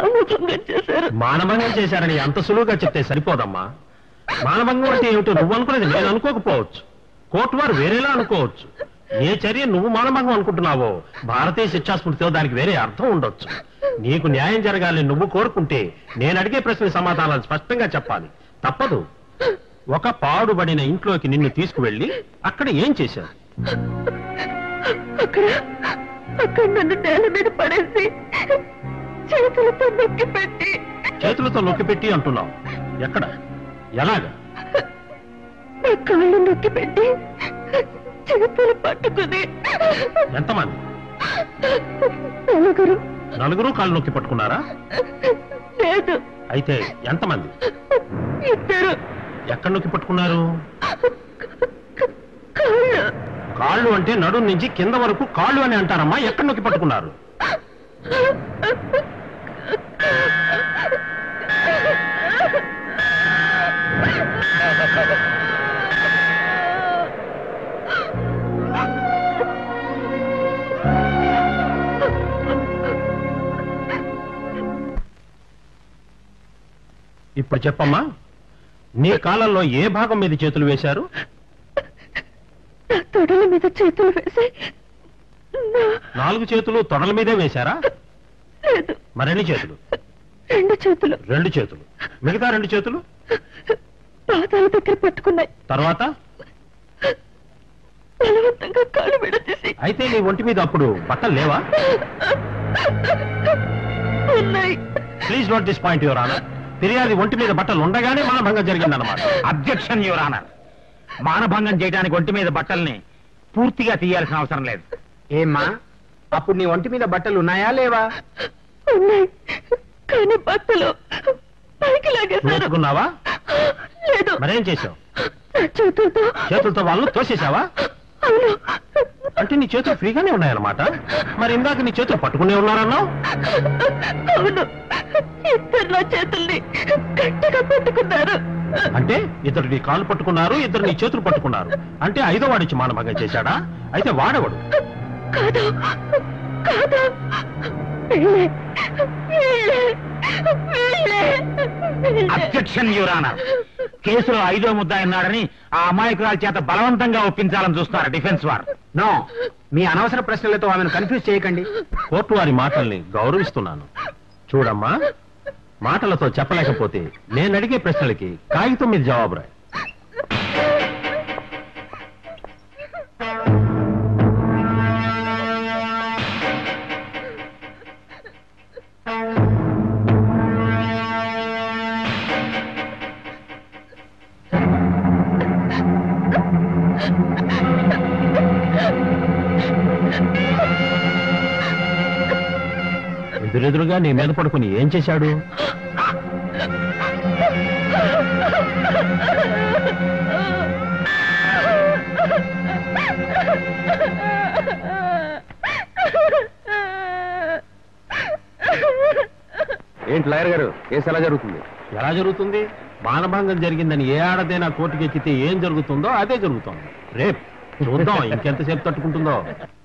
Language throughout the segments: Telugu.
మానభంగం చేశారు మానభంగం చేశారని అంత సులువుగా చెప్తే సరిపోదమ్మా మానభంగం అంటే ఏమిటో నువ్వు అనుకునేది నేను అనుకోకపోవచ్చు కోర్టు వారు వేరేలా అనుకోవచ్చు ఏ చర్య నువ్వు మానభంగం అనుకుంటున్నావో భారతీయ శిక్షాస్మృతితో దానికి వేరే అర్థం ఉండొచ్చు నీకు న్యాయం జరగాలని నువ్వు కోరుకుంటే నేను అడిగే ప్రశ్న సమాధానాలు స్పష్టంగా చెప్పాలి తప్పదు ఒక పాడుబడిన ఇంట్లోకి నిన్ను తీసుకువెళ్ళి అక్కడ ఏం చేశారు అక్కడ అక్కడ నన్ను నేల మీద పడేసి చేతులతో నొక్కి పెట్టి చేతులతో నొక్కిపెట్టి అంటున్నావు ఎక్కడ ఎలాగా నా కాళ్ళు నొక్కి పెట్టి చేతులు పట్టుకుని ఎంతమంది నలుగురు నలుగురు కాళ్ళు నొక్కి పట్టుకున్నారా లేదు అయితే ఎంతమంది ఇద్దరు ఎక్కడ నొక్కి పట్టుకున్నారు కాళ్ళు కాళ్ళు అంటే నడు నుంచి కింద వరకు కాళ్ళు అని అంటారమ్మా ఎక్కడ నొక్కి పట్టుకున్నారు ఇప్పుడు చెప్పమ్మా నీ కాలంలో ఏ భాగం మీద చేతులు వేశారు నా తొడల మీద చేతులు వేసి నా నాలుగు చేతులు తొడల మీదే వేశారా లేదు మరెన్ని చేతులు రెండు చేతులు రెండు చేతులు మిగతా రెండు చేతులు పాదాల దగ్గర పట్టుకున్నాయి తర్వాత బలవంతంగా కాళ్ళు విడదీసి అయితే నీ ఒంటి మీద అప్పుడు బట్టలు లేవా ఉన్నాయి please note this point your honour ఫిర్యాది ఒంటి మీద బట్టలు ఉండగానే మానభంగం జరిగిందన్నమాట అబ్జెక్షన్ యువర్ ఆనర్ మానభంగం చేయడానికి ఒంటి మీద బట్టల్ని పూర్తిగా తీయాల్సిన అవసరం లేదు ఏమ్మా అప్పుడు నీ ఒంటి మీద బట్టలు ఉన్నాయా లేవా ఉన్నాయి కానీ బట్టలు పైకి లాగేశారు నూరుకున్నావా లేదు మరేం చేసావు నా చేతులతో చేతులతో వాళ్ళు తోసేసావా అవును అంటే నీ చేతులు ఫ్రీగానే ఉన్నాయన్నమాట మరి ఇందాక నీ చేతులు పట్టుకునే ఉన్నారన్నావు అవును ఇద్దరు నా చేతుల్ని గట్టిగా పట్టుకున్నారు అంటే ఇద్దరు నీ కాళ్ళు పట్టుకున్నారు ఇద్దరు నీ చేతులు పట్టుకున్నారు అంటే ఐదో వాడిచ్చి మానభంగం చేశాడా అయితే వాడేవాడు కాదు కాదు వీళ్ళే వీళ్ళే వీళ్ళే వీళ్ళే. అబ్జెక్షన్ యువర్ ఆనర్ కేసులో ఐదో ముద్ద ఉన్నాడని ఆ అమాయకురాల చేత బలవంతంగా ఒప్పించాలని చూస్తున్నారు డిఫెన్స్ వారు నో మీ అనవసర ప్రశ్నలతో ఆమెను కన్ఫ్యూజ్ చేయకండి కోర్టు వారి మాటల్ని గౌరవిస్తున్నాను చూడమ్మా మాటలతో చెప్పలేకపోతే నేను అడిగే ప్రశ్నలకి కాగితం మీద జవాబు రాయి ఎదురెదురుగా నీ మీద పడుకుని ఏం చేశాడు ఏంటి లాయర్ గారు కేసు ఎలా జరుగుతుంది ఎలా జరుగుతుంది మానభంగం జరిగిందని ఏ ఆడదైనా కోర్టుకి ఎక్కితే ఏం జరుగుతుందో అదే జరుగుతోంది రేపు చూద్దాం ఇంకెంతసేపు తట్టుకుంటుందో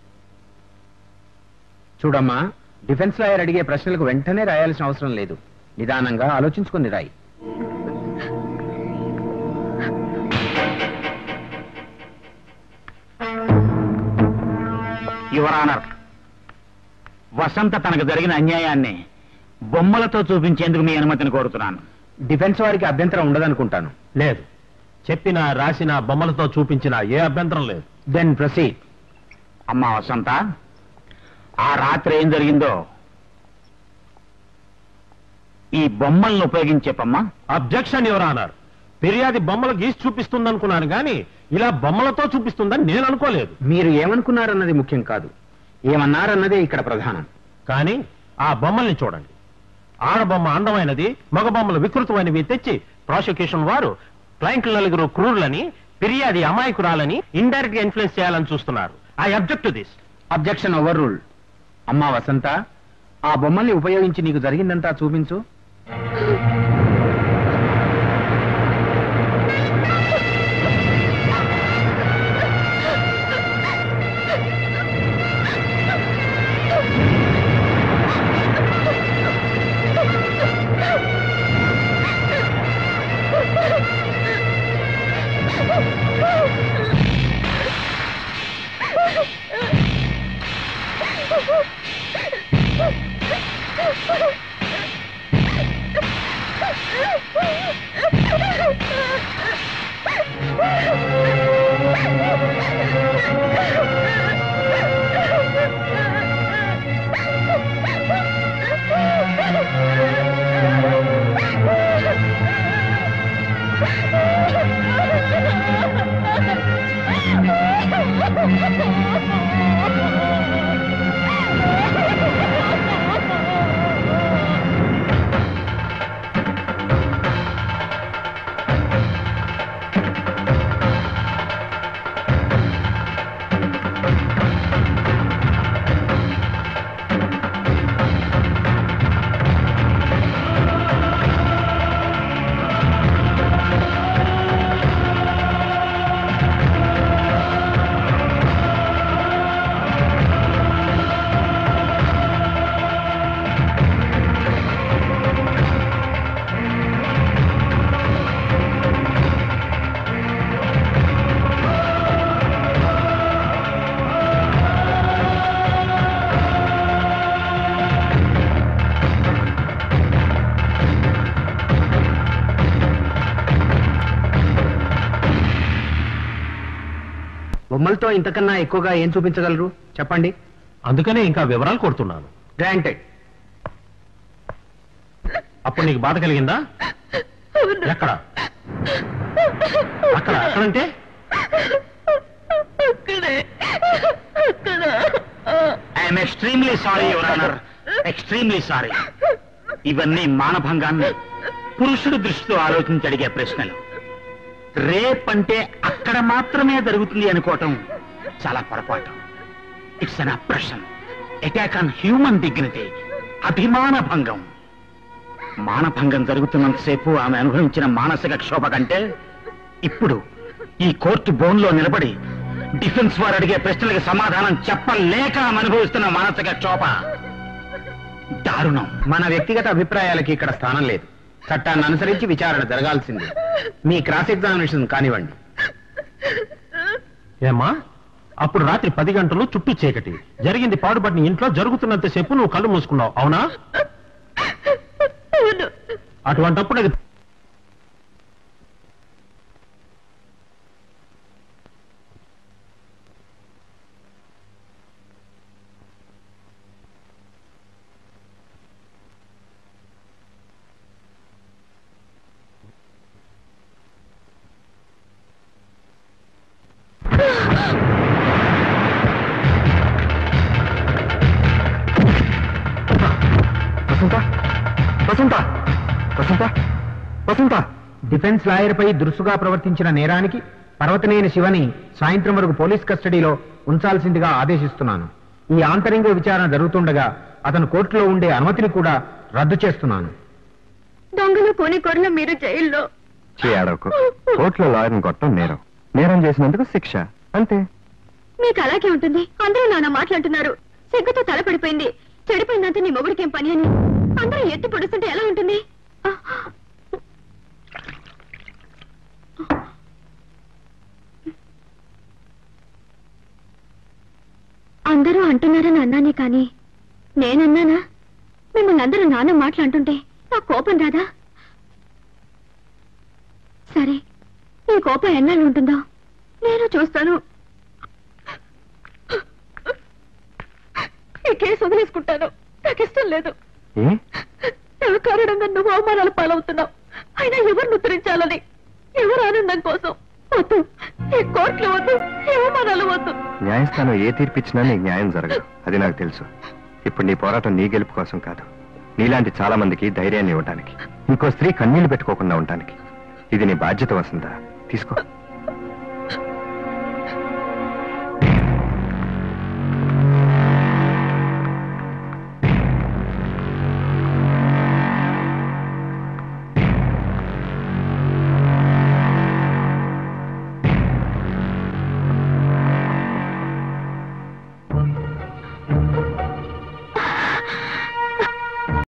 చూడమ్మా డిఫెన్స్ లాయర్ అడిగే ప్రశ్నలకు వెంటనే రాయాల్సిన అవసరం లేదు నిదానంగా ఆలోచించుకుని రాయి యువర్ ఆనర్ వసంత తనకు జరిగిన అన్యాయాన్ని బొమ్మలతో చూపించేందుకు మీ అనుమతిని కోరుతున్నాను డిఫెన్స్ వారికి అభ్యంతరం ఉండదనుకుంటాను లేదు చెప్పిన రాసిన బొమ్మలతో చూపించిన ఏ అభ్యంతరం లేదు దెన్ ప్రొసీడ్ అమ్మా వసంత ఆ రాత్రి ఏం జరిగిందో ఈ బొమ్మల్ని ఉపయోగించి చెప్పమ్మా అబ్జెక్షన్ ఎవరు అన్నారు ఫిర్యాది బొమ్మలు గీసి చూపిస్తుందనుకున్నాను కానీ ఇలా బొమ్మలతో చూపిస్తుందని నేను అనుకోలేదు మీరు ఏమనుకున్నారన్నది ముఖ్యం కాదు ఏమన్నారన్నదే ఇక్కడ ప్రధానం కానీ ఆ బొమ్మల్ని చూడండి ఆడబొమ్మ అందమైనది మగ బొమ్మలు వికృతమైనవి తెచ్చి ప్రాసిక్యూషన్ వారు క్లయింట్లు నలుగురు క్రూరులని ఫిర్యాది అమాయకురాలని ఇండైరెక్ట్ గా ఇన్ఫ్లుయెన్స్ చేయాలని చూస్తున్నారు I object to this objection overrule అమ్మా వసంత ఆ బొమ్మల్ని ఉపయోగించి నీకు జరిగిందంతా చూపించు బొమ్మలతో ఇంతకన్నా ఎక్కువగా ఏం చూపించగలరు చెప్పండి అందుకనే ఇంకా వివరాలు కోరుతున్నాను గ్రాంటెడ్ అప్పుడు నీకు బాధ కలిగిందా అవును ఎక్కడ అక్కడ అక్కడంటే అక్కడే అక్కడ I'm extremely sorry your honour extremely sorry ఇవన్నీ మానభంగాన్ని పురుషుడు దృష్టితో ఆలోచించి అడిగే ప్రశ్నలు రేప్ అంటే అక్కడ మాత్రమే జరుగుతుంది అనుకోవటం చాలా పొరపాటు it's an oppression attack on human dignity అభిమాన భంగం మానభంగం జరుగుతున్నంతసేపు ఆమె అనుభవించిన మానసిక క్షోభ కంటే ఇప్పుడు ఈ కోర్టు బోన్లో నిలబడి డిఫెన్స్ వారు అడిగే ప్రశ్నలకు సమాధానం చెప్పలేక ఆమె అనుభవిస్తున్న మానసిక క్షోభ దారుణం మన వ్యక్తిగత అభిప్రాయాలకి ఇక్కడ స్థానం లేదు చట్టాన్ని అనుసరించి విచారణ జరగాల్సింది మీ క్రాస్ ఎగ్జామినేషన్ కానివ్వండి ఏమ్మా అప్పుడు రాత్రి పది గంటలు చుట్టూ చీకటి జరిగింది పాడుబడిన ఇంట్లో జరుగుతున్నంతసేపు నువ్వు కళ్ళు మూసుకున్నావు అవునా అవును అటువంటప్పుడు అది వసంత వసంత వసంత వసంత డిఫెన్స్ లాయర్ పై దురుసుగా ప్రవర్తించిన నేరానికి పర్వతనేని శివని సాయంత్రం వరకు పోలీస్ కస్టడీలో ఉంచాల్సిందిగా ఆదేశిస్తున్నాను ఈ ఆంతరింగ విచారణ జరుగుతుండగా అతను కోర్టులో ఉండే అనుమతిని కూడా రద్దు చేస్తున్నాను దొంగలు కోనికొరల మీరు జైల్లో చేయడకు కోర్టులో లాయర్ని కొట్టడం నేరం నేరం చేసినందుకు శిక్ష అంతే మీకు అలాగే ఉంటుంది అందరూ నాన్న మాట్లాడుతున్నారు సిగ్గుతో తలపడిపోయింది చెడిపోయిందంత నీ మొగుడికేం పని అని అందరూ ఎత్తి పొడుస్తుంటే ఎలా ఉంటుంది ఆ, అందరూ అంటున్నారని అన్నానే కానీ నేనన్నానా మిమ్మల్ని అందరూ నాన్న మాట్లాడుతుంటే నా కోపం రాదా సరే ఈ కోపం ఎన్నాళ్ళు ఉంటుందో నేను చూస్తాను ఈ కేసు వదిలేసుకుంటాను నాకు ఇష్టం లేదు ఏ నా కారణంగా నువ్వు అవమానాలు పాలవుతున్నావు అయినా ఎవరిని ఉత్తరించాలని ఎవరు ఆనందం కోసం వద్దు ఈ కోర్టులు వద్దు ఈ అవమానాలు వద్దు న్యాయస్థానం ఏ తీర్పిచ్చినా నీకు న్యాయం జరగదు అది నాకు తెలుసు ఇప్పుడు నీ పోరాటం నీ గెలుపు కోసం కాదు నీలాంటి చాలా మందికి ధైర్యాన్ని ఇవ్వడానికి ఇంకో స్త్రీ కన్నీళ్లు పెట్టుకోకుండా ఉండటానికి ఇది నీ బాధ్యత వస్తుందా తీసుకో